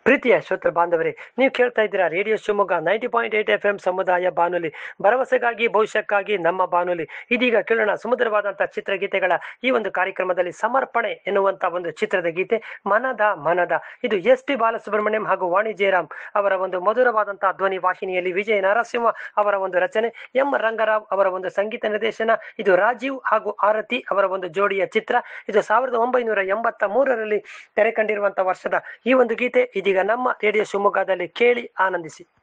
ಪ್ರೀತಿಯ ಶ್ರೋತೃ ಬಾಂಧವರೇ ನೀವು ಕೇಳ್ತಾ ಇದ್ದೀರಾ radio Shivamogga ninety point eight F M ಸಮುದಾಯ ಬಾನುಲಿ ಭರವಸೆಗಾಗಿ ಭವಿಷ್ಯಕ್ಕಾಗಿ ನಮ್ಮ ಬಾನುಲಿ ಇದೀಗ ಕೇಳೋಣ ಸುಮಧುರವಾದಂತಹ ಚಿತ್ರಗೀತೆಗಳ ಈ ಒಂದು ಕಾರ್ಯಕ್ರಮದಲ್ಲಿ ಸಮರ್ಪಣೆ ಎನ್ನುವಂತ ಒಂದು ಚಿತ್ರದ ಗೀತೆ ಮನದ ಮನದ ಇದು ಎಸ್ ಪಿ ಬಾಲಸುಬ್ರಹ್ಮಣ್ಯಂ ಹಾಗೂ ವಾಣಿ ಜಯರಾಮ್ ಅವರ ಒಂದು ಮಧುರವಾದಂತಹ ಧ್ವನಿ ವಾಹಿನಿಯಲ್ಲಿ ವಿಜಯ ನರಸಿಂಹ ಅವರ ಒಂದು ರಚನೆ ಎಂ ರಂಗರಾವ್ ಅವರ ಒಂದು ಸಂಗೀತ ನಿರ್ದೇಶನ ಇದು ರಾಜೀವ್ ಹಾಗೂ ಆರತಿ ಅವರ ಒಂದು ಜೋಡಿಯ ಚಿತ್ರ ಇದು ಸಾವಿರದ ಒಂಬೈನೂರ ಎಂಬತ್ತ ಮೂರರಲ್ಲಿ ತೆರೆ ಕಂಡಿರುವಂತಹ ವರ್ಷದ ಈ ಒಂದು ಗೀತೆ ಇದೀಗ ನಮ್ಮ ರೇಡಿಯೋ ಶಿವಮೊಗ್ಗದಲ್ಲಿ ಕೇಳಿ ಆನಂದಿಸಿ